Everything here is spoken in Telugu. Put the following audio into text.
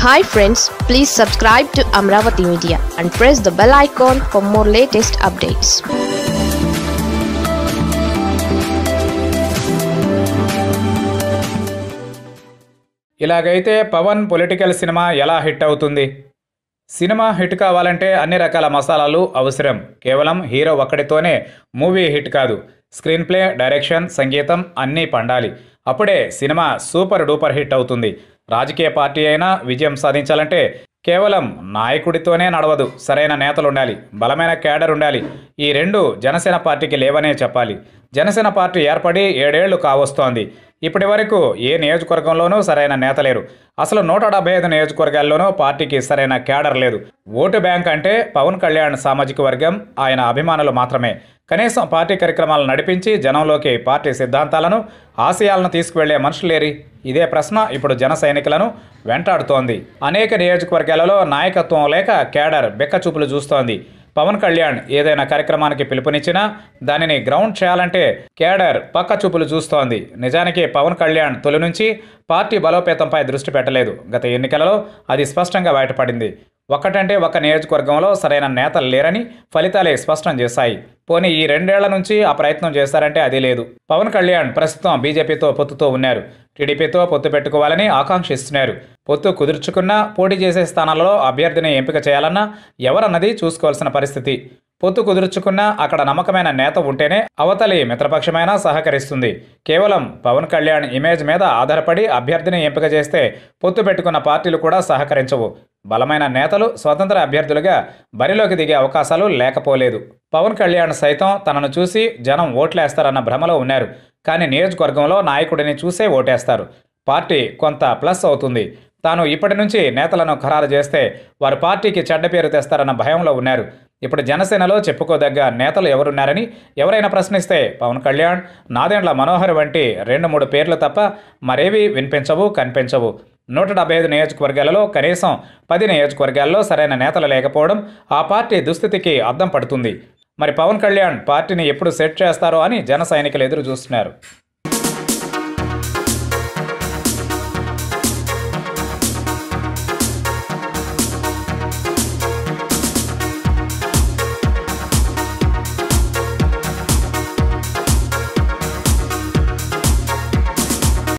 hi friends please subscribe to Amaravati media and press the bell icon for more latest updates ఇలాగైతే పవన్ పొలిటికల్ సినిమా ఎలా హిట్ అవుతుంది సినిమా హిట్ కావాలంటే అన్ని రకాల మసాలాలు అవసరం కేవలం హీరో ఒక్కడితోనే మూవీ హిట్ కాదు స్క్రీన్ ప్లే డైరెక్షన్ సంగీతం అన్నీ పండాలి అప్పుడే సినిమా సూపర్ డూపర్ హిట్ అవుతుంది రాజకీయ పార్టీ అయినా విజయం సాధించాలంటే కేవలం నాయకుడితోనే నడవదు సరైన నేతలు ఉండాలి బలమైన క్యాడర్ ఉండాలి ఈ రెండు జనసేన పార్టీకి లేవనే చెప్పాలి జనసేన పార్టీ ఏర్పడి ఏడేళ్లు కావస్తోంది ఇప్పటి వరకు ఏ నియోజకవర్గంలోనూ సరైన నేత లేరు అసలు నూట డెబ్బై ఐదు నియోజకవర్గాల్లోనూ పార్టీకి సరైన క్యాడర్ లేదు ఓటు బ్యాంక్ అంటే పవన్ కళ్యాణ్ సామాజిక వర్గం ఆయన అభిమానులు మాత్రమే కనీసం పార్టీ కార్యక్రమాలు నడిపించి జనంలోకి పార్టీ సిద్ధాంతాలను ఆశయాలను తీసుకువెళ్లే మనుషులేరి ఇదే ప్రశ్న ఇప్పుడు జన సైనికులను వెంటాడుతోంది అనేక నియోజకవర్గాలలో నాయకత్వం లేక క్యాడర్ బెక్కచూపులు చూస్తోంది పవన్ కళ్యాణ్ ఏదైనా కార్యక్రమానికి పిలుపునిచ్చినా దానిని గ్రౌండ్ చేయాలంటే కేడర్ పక్క చూపులు చూస్తోంది నిజానికి పవన్ కళ్యాణ్ తొలి నుంచి పార్టీ బలోపేతంపై దృష్టి పెట్టలేదు గత ఎన్నికలలో అది స్పష్టంగా బయటపడింది ఒక్కటంటే ఒక నియోజకవర్గంలో సరైన నేతలు లేరని ఫలితాలే స్పష్టం చేశాయి పోనీ ఈ రెండేళ్ల నుంచి ఆ ప్రయత్నం చేశారంటే అది లేదు పవన్ కళ్యాణ్ ప్రస్తుతం బీజేపీతో పొత్తుతో ఉన్నారు టీడీపీతో పొత్తు పెట్టుకోవాలని ఆకాంక్షిస్తున్నారు పొత్తు కుదుర్చుకున్నా పోటీ చేసే స్థానాలలో అభ్యర్థిని ఎంపిక చేయాలన్నా ఎవరన్నది చూసుకోవాల్సిన పరిస్థితి పొత్తు కుదుర్చుకున్నా అక్కడ నమ్మకమైన నేత ఉంటేనే అవతలి మిత్రపక్షమైనా సహకరిస్తుంది కేవలం పవన్ కళ్యాణ్ ఇమేజ్ మీద ఆధారపడి అభ్యర్థిని ఎంపిక చేస్తే పొత్తు పెట్టుకున్న పార్టీలు కూడా సహకరించవు బలమైన నేతలు స్వతంత్ర అభ్యర్థులుగా బరిలోకి దిగే అవకాశాలు లేకపోలేదు పవన్ కళ్యాణ్ సైతం తనను చూసి జనం ఓట్లేస్తారన్న భ్రమలో ఉన్నారు కానీ నియోజకవర్గంలో నాయకుడిని చూసే ఓటేస్తారు పార్టీ కొంత ప్లస్ అవుతుంది తాను ఇప్పటి నుంచి నేతలను ఖరారు చేస్తే వారు పార్టీకి చెడ్డ పేరు తెస్తారన్న భయంలో ఉన్నారు ఇప్పుడు జనసేనలో చెప్పుకోదగ్గ నేతలు ఎవరున్నారని ఎవరైనా ప్రశ్నిస్తే పవన్ కళ్యాణ్ నాదెండ్ల మనోహర్ వంటి రెండు మూడు పేర్లు తప్ప మరేవి వినిపించవు కనిపించవు నూట డెబ్బై ఐదు నియోజకవర్గాలలో కనీసం పది నియోజకవర్గాల్లో సరైన నేతలు లేకపోవడం ఆ పార్టీ దుస్థితికి అద్దం పడుతుంది మరి పవన్ కళ్యాణ్ పార్టీని ఎప్పుడు సెట్ చేస్తారో అని జన సైనికులు ఎదురు చూస్తున్నారు